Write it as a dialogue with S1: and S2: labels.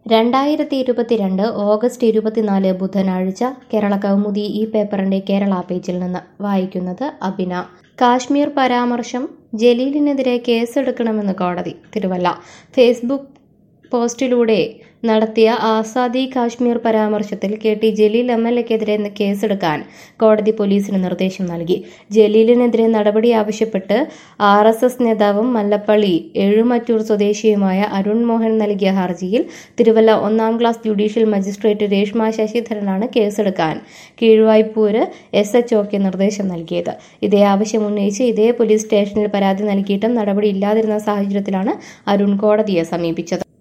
S1: രണ്ടായിരത്തി ഇരുപത്തിരണ്ട് ഓഗസ്റ്റ് ഇരുപത്തിനാല് ബുധനാഴ്ച കേരള കൗമുദി ഈ പേപ്പറിന്റെ കേരള പേജിൽ നിന്ന് വായിക്കുന്നത് അബിന കാശ്മീർ പരാമർശം ജലീലിനെതിരെ കേസെടുക്കണമെന്ന് കോടതി തിരുവല്ല ഫേസ്ബുക്ക് പോസ്റ്റിലൂടെ നടത്തിയ ആസാദി കാശ്മീർ പരാമർശത്തിൽ K T Jaleel M L എക്കെതിരെ കേസെടുക്കാൻ കോടതി പോലീസിന് നിർദ്ദേശം നൽകി ജലീലിനെതിരെ നടപടി ആവശ്യപ്പെട്ട് ആർ എസ് എസ് നേതാവും മല്ലപ്പള്ളി എഴുമറ്റൂർ സ്വദേശിയുമായ അരുൺ മോഹൻ നൽകിയ ഹർജിയിൽ തിരുവല്ല ഒന്നാം ക്ലാസ് ജുഡീഷ്യൽ മജിസ്ട്രേറ്റ് രേഷ്മ ശശിധരനാണ് കേസെടുക്കാൻ കീഴ്വായ്പൂര് എസ് എച്ച് ഒക്ക് നിർദ്ദേശം നൽകിയത് ഇതേ ആവശ്യം ഉന്നയിച്ച് ഇതേ പോലീസ് സ്റ്റേഷനിൽ പരാതി നൽകിയിട്ടും നടപടി ഇല്ലാതിരുന്ന സാഹചര്യത്തിലാണ് അരുൺ കോടതിയെ സമീപിച്ചത്